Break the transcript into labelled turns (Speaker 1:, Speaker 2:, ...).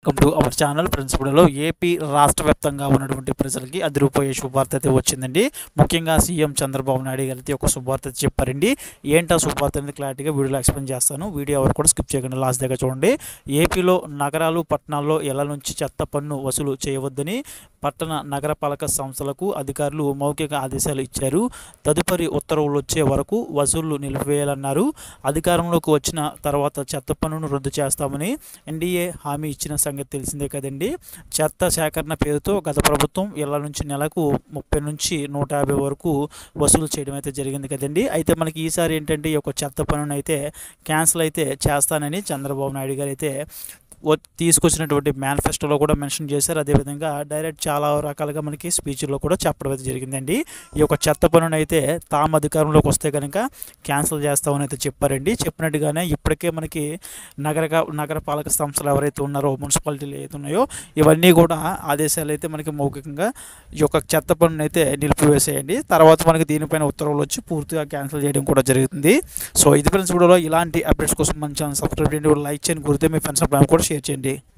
Speaker 1: welcome to our channel ప్రిన్సిపల్లో AP రాష్ట్ర వ్యాప్తంగా ఉన్నటువంటి ప్రజలకి అదిరిపోయే శుభార్త అయితే వచ్చిందండి ముఖ్యంగా సీఎం చంద్రబాబు నాయుడు గారు అయితే ఒక శుభార్త అయితే చెప్పారండి ఏంటో శుభార్త అనేది క్లారిటీగా వీడియోలో ఎక్స్ప్లెయిన్ చేస్తాను వీడియో ఎవరు కూడా స్కిప్ చేయకుండా లాస్ట్ దగ్గర చూడండి ఏపీలో నగరాలు పట్టణాల్లో ఇళ్ల నుంచి చెత్త పన్ను వసూలు చేయవద్దని పట్టణ నగరపాలక సంస్థలకు అధికారులు మౌఖిక ఆదేశాలు ఇచ్చారు తదుపరి ఉత్తర్వులు వచ్చే వరకు వసూళ్లు నిలిపివేయాలన్నారు అధికారంలోకి వచ్చిన తర్వాత చెత్త పన్నును రద్దు చేస్తామని ఎన్డీఏ హామీ ఇచ్చిన సంగతి తెలిసిందే కదండి చెత్త సేకరణ పేరుతో గత ప్రభుత్వం ఇళ్ల నుంచి నెలకు ముప్పై నుంచి నూట యాభై వరకు వసూలు చేయడం అయితే జరిగింది కదండి అయితే మనకి ఈసారి ఏంటంటే ఈ యొక్క చెత్త పన్నును అయితే క్యాన్సిల్ అయితే చేస్తానని చంద్రబాబు నాయుడు గారు అయితే వ- తీసుకొచ్చినటువంటి మేనిఫెస్టోలో కూడా మెన్షన్ చేశారు అదేవిధంగా డైరెక్ట్ చాలా రకాలుగా మనకి స్పీచ్లో కూడా చెప్పడం అయితే జరిగిందండి ఈ యొక్క చెత్త పనును అయితే తాము అధికారంలోకి వస్తే కనుక క్యాన్సిల్ చేస్తామని అయితే చెప్పారండి చెప్పినట్టుగానే ఇప్పటికే మనకి నగర నగరపాలక సంస్థలు ఎవరైతే ఉన్నారో మున్సిపాలిటీలు ఏదైతే ఉన్నాయో ఇవన్నీ కూడా ఆదేశాలు అయితే మనకి మౌఖికంగా ఈ యొక్క చెత్త పనును అయితే నిలిపివేసేయండి తర్వాత మనకి దీనిపైన ఉత్తర్వులు వచ్చి పూర్తిగా క్యాన్సిల్ చేయడం కూడా జరుగుతుంది సో ఇది ఫ్రెండ్స్ వీడియోలో ఇలాంటి అప్డేట్స్ కోసం మన ఛానల్ సబ్స్క్రైబ్ చేయండి లైక్ చేయండి గురితే మీ ఫ్రెండ్స్ అప్పుడు కూడా షేర్ చేయండి